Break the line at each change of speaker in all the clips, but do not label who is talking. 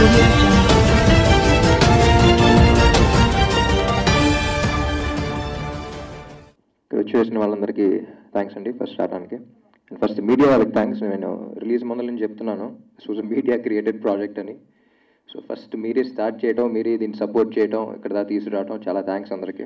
audio jungle.
ఇక్కడ వచ్చేసిన వాళ్ళందరికీ థ్యాంక్స్ అండి ఫస్ట్ రావడానికి అండ్ ఫస్ట్ మీడియా వాళ్ళకి థ్యాంక్స్ నేను రిలీజ్ ముందు నుంచి చెప్తున్నాను దిస్ మీడియా క్రియేటెడ్ ప్రాజెక్ట్ అని సో ఫస్ట్ మీరే స్టార్ట్ చేయడం మీరే దీన్ని సపోర్ట్ చేయడం ఇక్కడ దాకా తీసుకురావడం చాలా థ్యాంక్స్ అందరికీ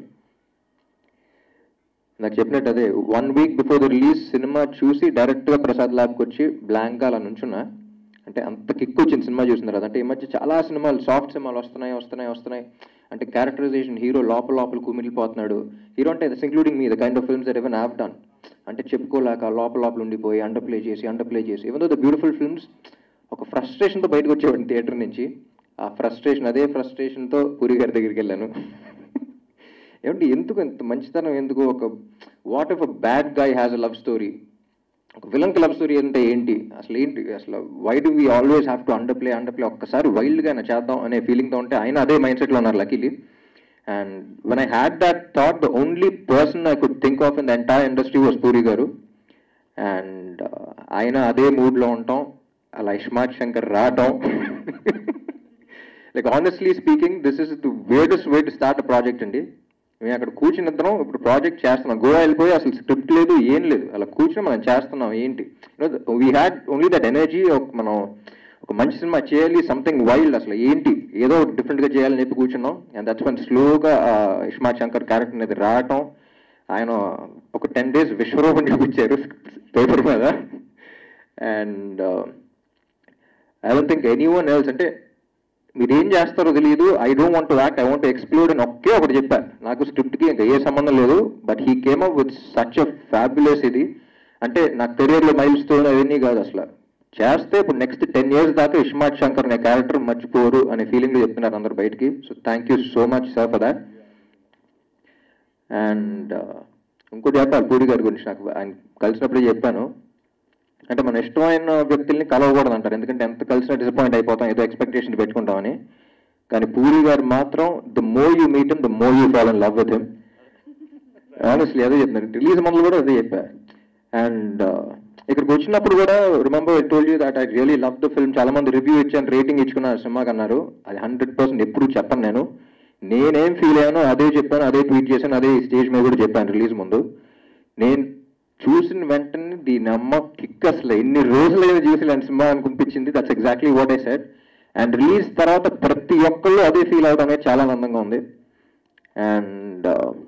నాకు చెప్పినట్టు అదే one week before the release సినిమా చూసి డైరెక్ట్గా ప్రసాద్ ల్యాబ్కి వచ్చి బ్లాంక్గా అలా నుంచున్నా అంటే అంత కిక్ వచ్చింది సినిమా చూసిన తర్వాత అంటే ఈ మధ్య చాలా సినిమాలు సాఫ్ట్ సినిమాలు వస్తున్నాయి వస్తున్నాయి వస్తున్నాయి అంటే క్యారెక్టరైజేషన్ హీరో లోపల లోపల కుమిలిపోతున్నాడు హీరో అంటే that's including me the kind of films that even have done అంటే చెప్పుకోలేక లోపల లోపల ఉండిపోయి అండర్ ప్లే చేసి అండర్ ప్లే చేసి even though the beautiful films ఒక ఫ్రస్ట్రేషన్తో బయటకు వచ్చేవాడిని థియేటర్ నుంచి ఆ ఫ్రస్ట్రేషన్ అదే ఫ్రస్ట్రేషన్తో పూరి గారి దగ్గరికి వెళ్ళాను ఏమంటే ఎందుకు ఎంత మంచితనం ఎందుకు ఒక what if a bad guy has a love story ఒక విలన్ లవ్ స్టోరీ అంటే ఏంటి అసలు ఏంటి అసలు why do we always have to under play under play ఒక్కసారి వైల్డ్గా అయినా చేద్దాం అనే ఫీలింగ్తో ఉంటే ఆయన అదే మైండ్ సెట్లో ఉన్నారు luckily and when I had that thought the only person I could think of in the entire industry was Puri garu and ఆయన అదే మూడ్లో ఉంటాం అలా ఇష్మాత్ శంకర్ రావటం like honestly speaking this is the weirdest way to start a project అండి మేము అక్కడ కూర్చుని ఇద్దరం ఇప్పుడు ప్రాజెక్ట్ చేస్తున్నాం గోవా వెళ్ళిపోయి అసలు స్క్రిప్ట్ లేదు ఏం లేదు అలా కూర్చొని మనం చేస్తున్నాం ఏంటి we had only that energy మనం ఒక మంచి సినిమా చేయాలి సంథింగ్ వైల్డ్ అసలు ఏంటి ఏదో డిఫరెంట్గా చేయాలని చెప్పి కూర్చున్నాం అండ్ దట్స్ వన్ స్లోగా ఇష్మాత్ శంకర్ క్యారెక్టర్ అనేది రావటం ఆయన ఒక టెన్ డేస్ విశ్వరూపం చూపించారు పేపర్ మీద and I don't think any one else అంటే మీరు ఏం చేస్తారో తెలియదు I don't want act I want explore అని ఒకే ఒకటి చెప్పారు నాకు స్క్రిప్ట్కి ఇంకా ఏ సంబంధం లేదు but he came up with such a fabulous ఇది అంటే నా కెరియర్లో మైల్ స్టోన్ అవన్నీ కాదు అసలు చేస్తే ఇప్పుడు నెక్స్ట్ టెన్ ఇయర్స్ దాకా ఇష్మాత్ శంకర్ అనే క్యారెక్టర్ మర్చిపోరు అనే ఫీలింగ్ చెప్తున్నారు అందరు బయటికి so thank you so much sir for that and ఇంకోటి చెప్పాలి పూరి గారి గురించి నాకు ఆయన కలిసినప్పుడే చెప్పాను అంటే మన ఇష్టమైన వ్యక్తుల్ని కలవకూడదు అంటారు ఎందుకంటే ఎంత కలిసినా డిసప్పాయింట్ అయిపోతాం ఏదో ఎక్స్పెక్టేషన్ పెట్టుకుంటామని కానీ పూరి గారు మాత్రం the more you meet the more you fall and love with him honestly అదే చెప్తున్నారు రిలీజ్ ముందు కూడా అదే చెప్పా అండ్ ఇక్కడికి వచ్చినప్పుడు కూడా remember I told you that I really love the film చాలా మంది రివ్యూ ఇచ్చాను రేటింగ్ ఇచ్చుకున్నారు సినిమాకి అన్నారు అది హండ్రెడ్ పర్సెంట్ ఎప్పుడు చెప్పను నేను నేనేం ఫీల్ అయ్యానో అదే చెప్పాను అదే ట్వీట్ చేశాను అదే స్టేజ్ మీద కూడా చెప్పాను రిలీజ్ ముందు నేను చూసిన వెంటనే దీని అమ్మ కిక్ అసలు ఎన్ని రోజులైనా చూసి ఇలాంటి సినిమా అనిపించింది that's exactly what I said and release తర్వాత ప్రతి ఒక్కళ్ళు అదే ఫీల్ అవడం అనేది చాలా ఆనందంగా ఉంది అండ్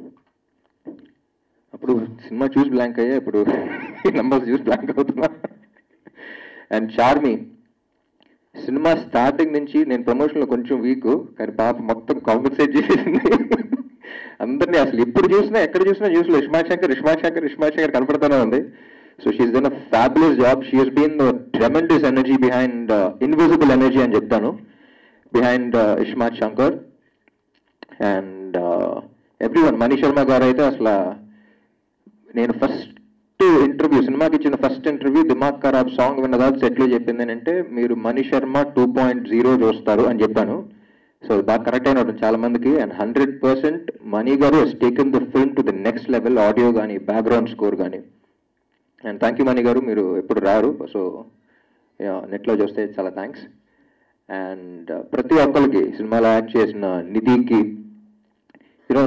అప్పుడు సినిమా చూసి బ్లాంక్ అయ్యా ఇప్పుడు ఈ నంబర్స్ చూసి బ్లాంక్ అవుతున్నా అండ్ చార్మి సినిమా స్టార్టింగ్ నుంచి నేను ప్రమోషన్లో కొంచెం వీక్ కానీ పాప మొత్తం కాంపెన్సేట్ చేసేసింది అందరినీ అసలు ఎప్పుడు చూసినా ఎక్కడ చూసినా చూసిన ఇష్మాత్ శంకర్ ఇష్మాత్ శంకర్ ఇష్మాత్ శంకర్ కనపడుతూనే ఉంది so she's done a fabulous job she has been tremendous energy behind invisible energy అని చెప్తాను behind Ismart Shankar and every one Mani Sharma garu అయితే అసలు నేను ఫస్ట్ ఇంటర్వ్యూ సినిమాకి ఇచ్చిన ఫస్ట్ ఇంటర్వ్యూ దిమాగ్ ఖరాబ్ సాంగ్ విన్న తర్వాత సెట్లో చెప్పింది ఏంటంటే మీరు Mani Sharma two point zero చూస్తారు అని చెప్పాను సో బాగా కరెక్ట్ అయిన ఉంటుంది చాలా మందికి and hundred percent Mani garu has taken the film to the next level audio కానీ బ్యాక్గ్రౌండ్ స్కోర్ కానీ and thank you Mani garu మీరు ఎప్పుడు రారు సో నెట్లో చూస్తే చాలా థ్యాంక్స్ అండ్ ప్రతి ఒక్కరికి సినిమాలో యాక్ట్ చేసిన నిధికి యూనో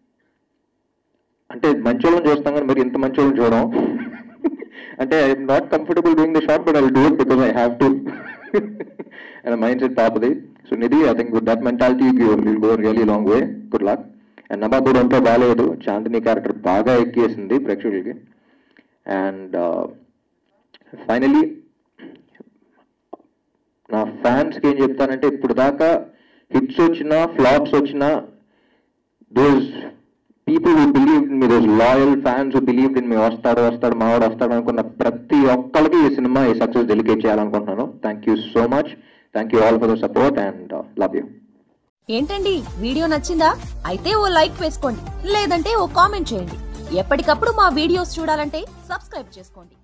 అంటే మంచోళ్ళని చూస్తాం కానీ మరి ఇంత మంచోళ్ళని చూడం అంటే I'm not comfortable doing the short but I do it because I have to and mind set పాపది so Nidhi I think with that mentality will go really long way good luck and నబాబుడు అంతా బాగాలేదు Chandini character బాగా ఎక్కేసింది ప్రేక్షకులకి and finally నా ఫ్యాన్స్కి ఏం చెప్తానంటే ఇప్పుడు దాకా హిట్స్ వచ్చినా ఫ్లాప్స్ వచ్చినా those people who believe in me those loyal fans who believe in me వస్తాడు వస్తాడు మావాడు వస్తాడు అనుకున్న ప్రతి ఒక్కరికి ఈ సినిమా ఈ సక్సెస్ డెలికేట్ చేయాలనుకుంటున్నాను thank you so much thank you all for the support and love you
ఏంటండి వీడియో నచ్చిందా అయితే ఓ లైక్ వేసుకోండి లేదంటే ఓ కామెంట్ చేయండి ఎప్పటికప్పుడు మా వీడియోస్ చూడాలంటే సబ్స్క్రైబ్ చేసుకోండి